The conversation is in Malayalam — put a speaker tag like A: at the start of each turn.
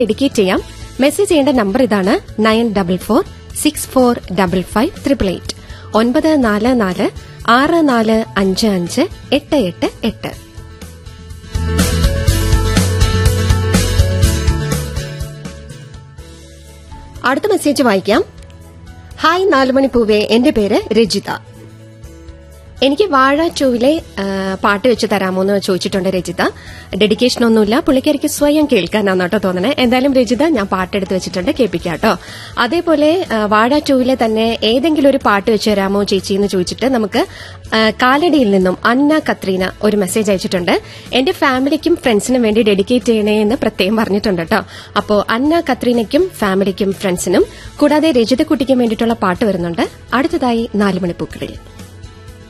A: ഡെഡിക്കേറ്റ് ചെയ്യാം മെസ്സേജ് ചെയ്യേണ്ട നമ്പർ ഇതാണ് nine double four six four double five triple eight ഒൻപത് നാല് നാല് ആറ് നാല് അഞ്ച് അഞ്ച് എട്ട് എട്ട് എട്ട് അടുത്ത മെസ്സേജ് വായിക്കാം ഹായ് നാലുമണി പൂവേ എന്റെ പേര് രജിത എനിക്ക് വാഴ ടൂവിലെ ആ, പാട്ട് വെച്ച് തരാമോ എന്ന് ചോദിച്ചിട്ടുണ്ട് രജിത ഡെഡിക്കേഷൻ ഒന്നുമില്ല പുള്ളിക്കാരിക്ക് സ്വയം കേൾക്കാനാണ് കേട്ടോ തോന്നണേ എന്തായാലും രജിത ഞാൻ പാട്ടെടുത്ത് വെച്ചിട്ടുണ്ട് കേൾപ്പിക്കാം കേട്ടോ അതേപോലെ ആ, വാഴ ടൂവിലെ തന്നെ ഏതെങ്കിലും ഒരു പാട്ട് വെച്ച് തരാമോ ചേച്ചി എന്ന് ചോദിച്ചിട്ട് നമുക്ക് ആ, കാലടിയിൽ നിന്നും അന്ന കത്രീന ഒരു മെസ്സേജ് അയച്ചിട്ടുണ്ട് എന്റെ ഫാമിലിക്കും ഫ്രണ്ട്സിനും വേണ്ടി ഡെഡിക്കേറ്റ് ചെയ്യണേ എന്ന് പ്രത്യേകം പറഞ്ഞിട്ടുണ്ട് കേട്ടോ അപ്പോ അന്ന കത്രീനയ്ക്കും ഫാമിലിക്കും ഫ്രണ്ട്സിനും കൂടാതെ രജിത കുട്ടിക്കും വേണ്ടിയിട്ടുള്ള പാട്ട് വരുന്നുണ്ട് അടുത്തതായി നാലുമണിപ്പൂക്കളിൽ